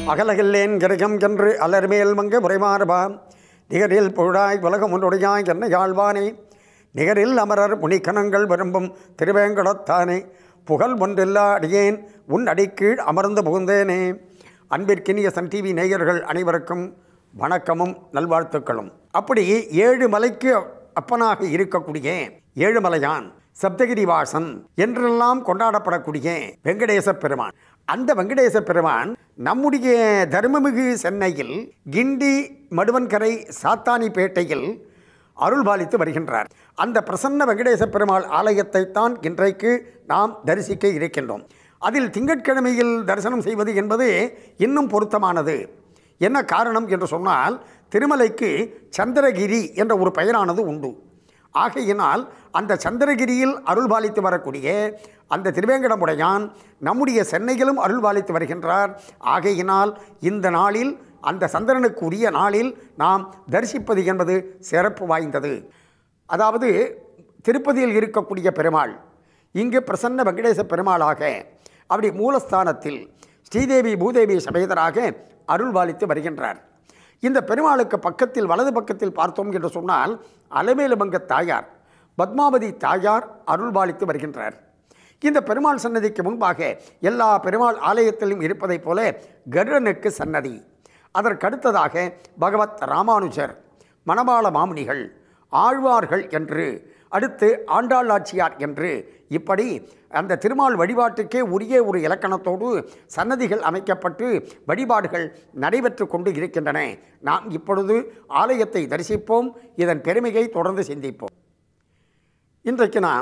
அகலகில்லேன் கிரகம் என்று அலர்மேல் மங்க முறைமாறுபா நிகரில் புழாய் உலகம் ஒன்றுடையாய் என்ன யாழ்வானே நிகரில் அமரர் முனிக்கணங்கள் விரும்பும் திருவேங்கடத்தானே புகழ் ஒன்றில்லா அடியேன் உன் அடிக்கீழ் அமர்ந்து புகுந்தேனே அன்பிற்கினிய சன் டிவி நேயர்கள் அனைவருக்கும் வணக்கமும் நல்வாழ்த்துக்களும் அப்படி ஏழு மலைக்கு அப்பனாக இருக்கக்கூடிய ஏழுமலையான் சப்தகிரி வாசன் என்றெல்லாம் கொண்டாடப்படக்கூடிய வெங்கடேச பெருமான் அந்த வெங்கடேச பெருமான் நம்முடைய தர்மமிகு சென்னையில் கிண்டி மடுவன்கரை சாத்தானிப்பேட்டையில் அருள்பாலித்து வருகின்றார் அந்த பிரசன்ன வெங்கடேச பெருமாள் ஆலயத்தை தான் இன்றைக்கு நாம் தரிசிக்க இருக்கின்றோம் அதில் திங்கட்கிழமையில் தரிசனம் செய்வது என்பது இன்னும் பொருத்தமானது என்ன காரணம் என்று சொன்னால் திருமலைக்கு சந்திரகிரி என்ற ஒரு பெயரானது உண்டு ஆகையினால் அந்த சந்திரகிரியில் அருள்பாலித்து வரக்கூடிய அந்த திருவேங்கடமுடையான் நம்முடைய சென்னையிலும் அருள்பாலித்து வருகின்றார் ஆகையினால் இந்த நாளில் அந்த சந்திரனுக்கு உரிய நாளில் நாம் தரிசிப்பது என்பது சிறப்பு வாய்ந்தது அதாவது திருப்பதியில் இருக்கக்கூடிய பெருமாள் இங்கு பிரசன்ன வெங்கடேச பெருமாளாக அப்படி மூலஸ்தானத்தில் ஸ்ரீதேவி பூதேவி சமேதராக அருள்பாலித்து வருகின்றார் இந்த பெருமாளுக்கு பக்கத்தில் வலது பக்கத்தில் பார்த்தோம் என்று சொன்னால் அலமேலுமங்க தாயார் பத்மாவதி தாயார் அருள்பாலித்து வருகின்றார் இந்த பெருமாள் சன்னதிக்கு முன்பாக எல்லா பெருமாள் ஆலயத்திலும் இருப்பதைப் போல கருடனுக்கு சன்னதி அதற்கடுத்ததாக பகவத் ராமானுஜர் மணவாள மாமுனிகள் ஆழ்வார்கள் என்று அடுத்து ஆண்டாள் ஆட்சியார் என்று இப்படி அந்த திருமால் வழிபாட்டுக்கே உரிய ஒரு இலக்கணத்தோடு சன்னதிகள் அமைக்கப்பட்டு வழிபாடுகள் நடைபெற்று கொண்டு இருக்கின்றன நாம் இப்பொழுது ஆலயத்தை தரிசிப்போம் இதன் பெருமையை தொடர்ந்து சிந்திப்போம் இன்றைக்கு நாம்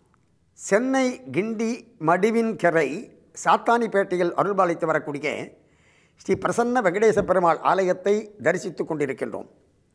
சென்னை கிண்டி மடிவின்கரை சாத்தானிப்பேட்டையில் அருள்பாலித்து வரக்கூடிய ஸ்ரீ பிரசன்ன வெங்கடேச பெருமாள் ஆலயத்தை தரிசித்து கொண்டிருக்கின்றோம்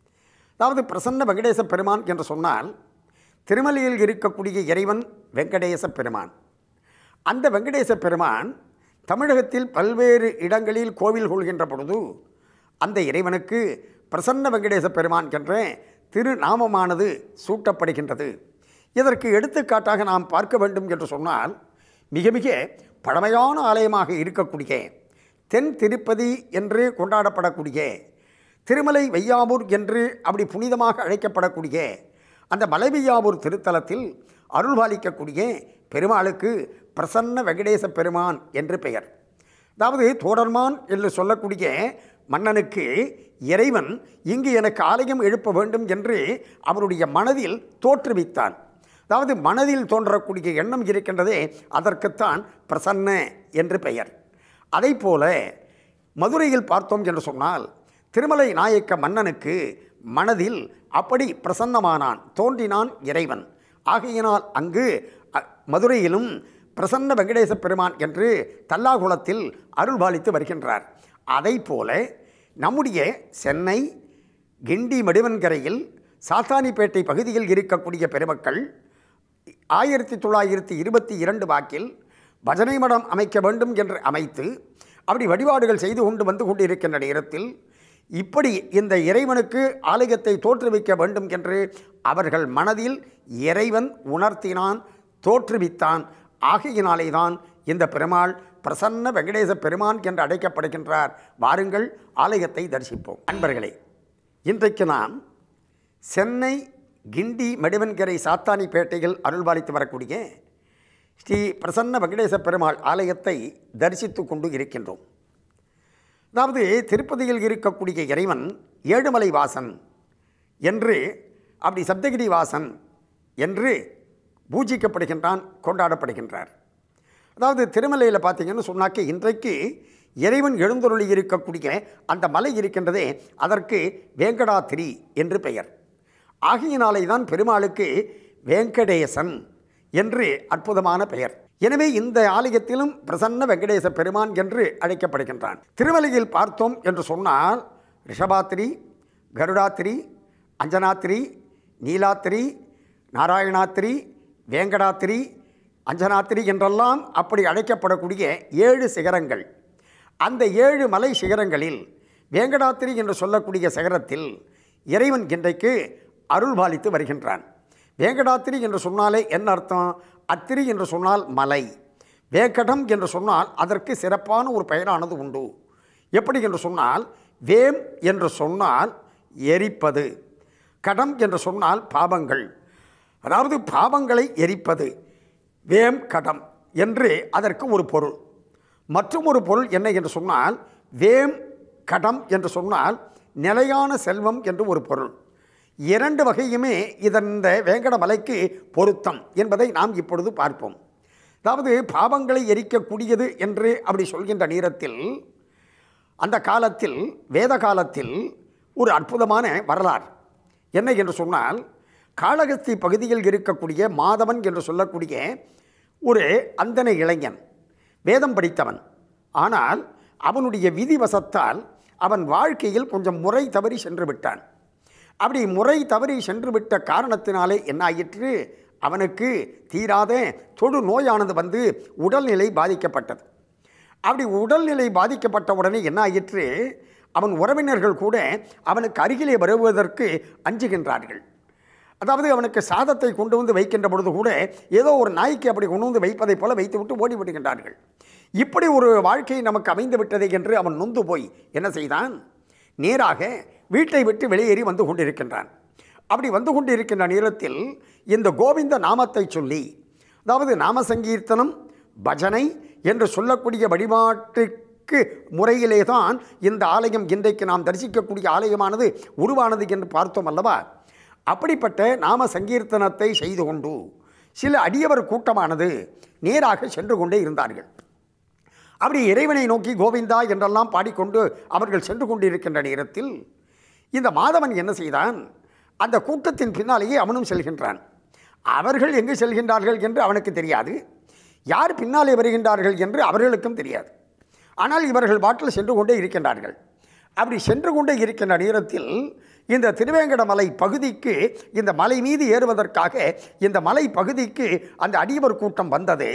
அதாவது பிரசன்ன வெங்கடேச பெருமான் என்று சொன்னால் திருமலையில் இருக்கக்கூடிய இறைவன் வெங்கடேச பெருமான் அந்த வெங்கடேச பெருமான் தமிழகத்தில் பல்வேறு இடங்களில் கோவில் கொள்கின்ற பொழுது அந்த இறைவனுக்கு பிரசன்ன வெங்கடேச பெருமான் என்ற திருநாமமானது சூட்டப்படுகின்றது இதற்கு எடுத்துக்காட்டாக நாம் பார்க்க வேண்டும் என்று சொன்னால் மிக மிக பழமையான ஆலயமாக இருக்கக்கூடிய தென் திருப்பதி என்று கொண்டாடப்படக்கூடிய திருமலை வையாவூர் என்று அப்படி புனிதமாக அழைக்கப்படக்கூடிய அந்த மலைவையாவூர் திருத்தலத்தில் அருள்பாலிக்கக்கூடிய பெருமாளுக்கு பிரசன்ன வெங்கடேச பெருமான் என்று பெயர் அதாவது தோடர்மான் என்று சொல்லக்கூடிய மன்னனுக்கு இறைவன் இங்கு எனக்கு ஆலயம் எழுப்ப வேண்டும் என்று அவருடைய மனதில் தோற்றுவித்தான் அதாவது மனதில் தோன்றக்கூடிய எண்ணம் இருக்கின்றதே அதற்குத்தான் பிரசன்ன என்று பெயர் அதை போல மதுரையில் பார்த்தோம் என்று சொன்னால் திருமலை நாயக்க மன்னனுக்கு மனதில் அப்படி பிரசன்னமானான் தோன்றினான் இறைவன் ஆகையினால் அங்கு அ, மதுரையிலும் பிரசன்ன வெங்கடேச பெருமான் என்று தல்லாகுளத்தில் அருள்பாலித்து வருகின்றார் அதை போல நம்முடைய சென்னை கிண்டி மடிவன்கரையில் சாத்தானிப்பேட்டை பகுதியில் இருக்கக்கூடிய பெருமக்கள் ஆயிரத்தி தொள்ளாயிரத்தி இருபத்தி இரண்டு வாக்கில் பஜனை மடம் அமைக்க வேண்டும் என்று அமைத்து அப்படி வழிபாடுகள் செய்து கொண்டு வந்து கொண்டிருக்கின்ற நேரத்தில் இப்படி இந்த இறைவனுக்கு ஆலயத்தை தோற்றுவிக்க வேண்டும் என்று அவர்கள் மனதில் இறைவன் உணர்த்தினான் தோற்றுவித்தான் ஆகையினாலே தான் இந்த பெருமாள் பிரசன்ன வெங்கடேச பெருமான் என்று அழைக்கப்படுகின்றார் வாருங்கள் ஆலயத்தை தரிசிப்போம் அன்பர்களே இன்றைக்கு நாம் சென்னை கிண்டி மெடுவன்கரை சாத்தானிப்பேட்டையில் அருள்பாலித்து வரக்கூடிய ஸ்ரீ பிரசன்ன வெங்கடேச பெருமாள் ஆலயத்தை தரிசித்து கொண்டு இருக்கின்றோம் அதாவது திருப்பதியில் இருக்கக்கூடிய இறைவன் ஏழுமலை வாசன் என்று அப்படி சப்தகிரி வாசன் என்று பூஜிக்கப்படுகின்றான் கொண்டாடப்படுகின்றார் அதாவது திருமலையில் பார்த்தீங்கன்னு சொன்னாக்க இன்றைக்கு இறைவன் எழுந்தருளி இருக்கக்கூடிய அந்த மலை இருக்கின்றதே அதற்கு வேங்கடாத்திரி என்று பெயர் ஆகையினாலே தான் பெருமாளுக்கு வேங்கடேசன் என்று அற்புதமான பெயர் எனவே இந்த ஆலயத்திலும் பிரசன்ன வெங்கடேச பெருமான் என்று அழைக்கப்படுகின்றான் திருமலையில் பார்த்தோம் என்று சொன்னால் ரிஷபாத்திரி கருடாத்திரி அஞ்சனாத்திரி நீலாத்திரி நாராயணாத்திரி வேங்கடாத்திரி அஞ்சனாத்திரி என்றெல்லாம் அப்படி அழைக்கப்படக்கூடிய ஏழு சிகரங்கள் அந்த ஏழு மலை சிகரங்களில் வேங்கடாத்திரி என்று சொல்லக்கூடிய சிகரத்தில் இறைவன் இன்றைக்கு அருள்பாலித்து வருகின்றான் வேங்கடாத்திரி என்று சொன்னாலே என்ன அர்த்தம் அத்திரி என்று சொன்னால் மலை வேங்கடம் என்று சொன்னால் அதற்கு சிறப்பான ஒரு பெயரானது உண்டு எப்படி என்று சொன்னால் வேம் என்று சொன்னால் எரிப்பது கடம் என்று சொன்னால் பாவங்கள் அதாவது பாவங்களை எரிப்பது வேம் கடம் என்று அதற்கு ஒரு பொருள் மற்றும் ஒரு பொருள் என்ன என்று சொன்னால் வேம் கடம் என்று சொன்னால் நிலையான செல்வம் என்று ஒரு பொருள் இரண்டு வகையுமே இதந்த வேங்கட மலைக்கு பொருத்தம் என்பதை நாம் இப்பொழுது பார்ப்போம் அதாவது பாவங்களை எரிக்கக்கூடியது என்று அப்படி சொல்கின்ற நேரத்தில் அந்த காலத்தில் வேத காலத்தில் ஒரு அற்புதமான வரலாறு என்ன என்று சொன்னால் காளகஸ்தி பகுதியில் இருக்கக்கூடிய மாதவன் என்று சொல்லக்கூடிய ஒரு அந்தன இளைஞன் வேதம் படித்தவன் ஆனால் அவனுடைய விதிவசத்தால் அவன் வாழ்க்கையில் கொஞ்சம் முறை தவறி சென்று விட்டான் அப்படி முறை தவறி சென்று விட்ட காரணத்தினாலே என்ன ஆயிற்று அவனுக்கு தீராத தொடு நோயானது வந்து உடல்நிலை பாதிக்கப்பட்டது அப்படி உடல்நிலை பாதிக்கப்பட்ட உடனே என்ன ஆயிற்று அவன் உறவினர்கள் கூட அவனுக்கு அருகிலே வருவதற்கு அஞ்சுகின்றார்கள் அதாவது அவனுக்கு சாதத்தை கொண்டு வந்து வைக்கின்ற பொழுது கூட ஏதோ ஒரு நாய்க்கு அப்படி கொண்டு வந்து வைப்பதைப் போல வைத்துவிட்டு ஓடி விடுகின்றார்கள் இப்படி ஒரு வாழ்க்கை நமக்கு அமைந்து விட்டது என்று அவன் நொந்து போய் என்ன செய்தான் நேராக வீட்டை விட்டு வெளியேறி வந்து கொண்டிருக்கின்றான் அப்படி வந்து கொண்டிருக்கின்ற நேரத்தில் இந்த கோவிந்த நாமத்தை சொல்லி அதாவது நாம சங்கீர்த்தனம் பஜனை என்று சொல்லக்கூடிய வழிபாட்டுக்கு முறையிலே தான் இந்த ஆலயம் இன்றைக்கு நாம் தரிசிக்கக்கூடிய ஆலயமானது உருவானது என்று பார்த்தோம் அல்லவா அப்படிப்பட்ட நாம சங்கீர்த்தனத்தை செய்து கொண்டு சில அடியவர் கூட்டமானது நேராக சென்று கொண்டே இருந்தார்கள் அப்படி இறைவனை நோக்கி கோவிந்தா என்றெல்லாம் பாடிக்கொண்டு அவர்கள் சென்று கொண்டிருக்கின்ற நேரத்தில் இந்த மாதவன் என்ன செய்தான் அந்த கூட்டத்தின் பின்னாலேயே அவனும் செல்கின்றான் அவர்கள் எங்கு செல்கின்றார்கள் என்று அவனுக்கு தெரியாது யார் பின்னாலே வருகின்றார்கள் என்று அவர்களுக்கும் தெரியாது ஆனால் இவர்கள் பாட்டில் சென்று கொண்டே இருக்கின்றார்கள் அப்படி சென்று கொண்டே இருக்கின்ற நேரத்தில் இந்த திருவேங்கடமலை பகுதிக்கு இந்த மலை மீது ஏறுவதற்காக இந்த மலை பகுதிக்கு அந்த அடியவர் கூட்டம் வந்தது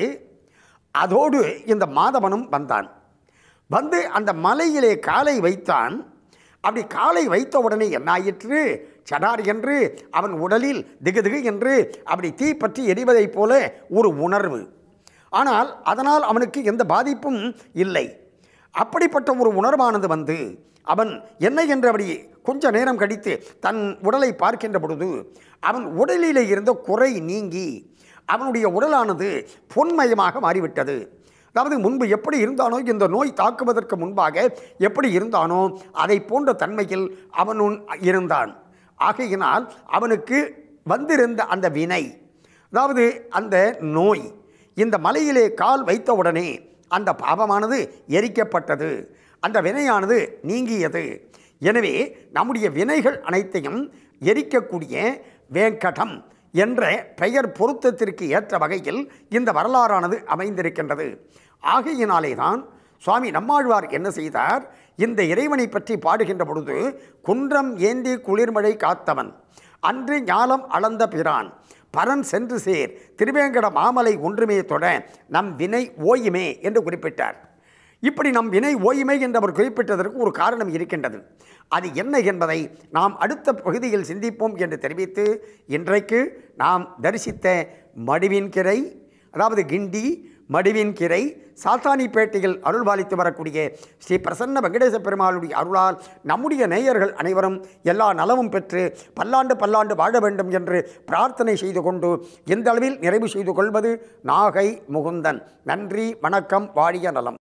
அதோடு இந்த மாதவனும் வந்தான் வந்து அந்த மலையிலே காலை வைத்தான் அப்படி காலை வைத்த உடனே என்ன ஆயிற்று சடார் என்று அவன் உடலில் திகுதிகு என்று அப்படி தீ பற்றி எரிவதைப் போல ஒரு உணர்வு ஆனால் அதனால் அவனுக்கு எந்த பாதிப்பும் இல்லை அப்படிப்பட்ட ஒரு உணர்வானது வந்து அவன் என்ன என்று அப்படி கொஞ்ச நேரம் கழித்து தன் உடலை பார்க்கின்ற பொழுது அவன் உடலிலே இருந்த குறை நீங்கி அவனுடைய உடலானது பொன்மயமாக மாறிவிட்டது அதாவது முன்பு எப்படி இருந்தானோ இந்த நோய் தாக்குவதற்கு முன்பாக எப்படி இருந்தானோ அதை போன்ற தன்மையில் அவனும் இருந்தான் ஆகையினால் அவனுக்கு வந்திருந்த அந்த வினை அதாவது அந்த நோய் இந்த மலையிலே கால் வைத்தவுடனே அந்த பாவமானது எரிக்கப்பட்டது அந்த வினையானது நீங்கியது எனவே நம்முடைய வினைகள் அனைத்தையும் எரிக்கக்கூடிய வேங்கடம் என்ற பெயர் பொருத்தத்திற்கு ஏற்ற வகையில் இந்த வரலாறானது அமைந்திருக்கின்றது ஆகையினாலே தான் சுவாமி நம்மாழ்வார் என்ன செய்தார் இந்த இறைவனை பற்றி பாடுகின்ற பொழுது குன்றம் ஏந்தி குளிர்மழை காத்தவன் அன்று ஞாலம் அளந்த பிரான் பரன் சென்று சேர் திருவேங்கட மாமலை ஒன்றுமே தொட நம் வினை ஓயுமே என்று குறிப்பிட்டார் இப்படி நம் வினை ஓய்மை என்று அவர் குறிப்பிட்டதற்கு ஒரு காரணம் இருக்கின்றது அது என்ன என்பதை நாம் அடுத்த பகுதியில் சிந்திப்போம் என்று தெரிவித்து இன்றைக்கு நாம் தரிசித்த மடுவின் கிரை அதாவது கிண்டி மடுவின் கிரை சாத்தானிப்பேட்டையில் அருள்பாலித்து வரக்கூடிய ஸ்ரீ பிரசன்ன வெங்கடேச பெருமாளுடைய அருளால் நம்முடைய நேயர்கள் அனைவரும் எல்லா நலமும் பெற்று பல்லாண்டு பல்லாண்டு வாழ வேண்டும் என்று பிரார்த்தனை செய்து கொண்டு இந்த அளவில் நிறைவு செய்து கொள்வது நாகை முகுந்தன் நன்றி வணக்கம் வாழிய நலம்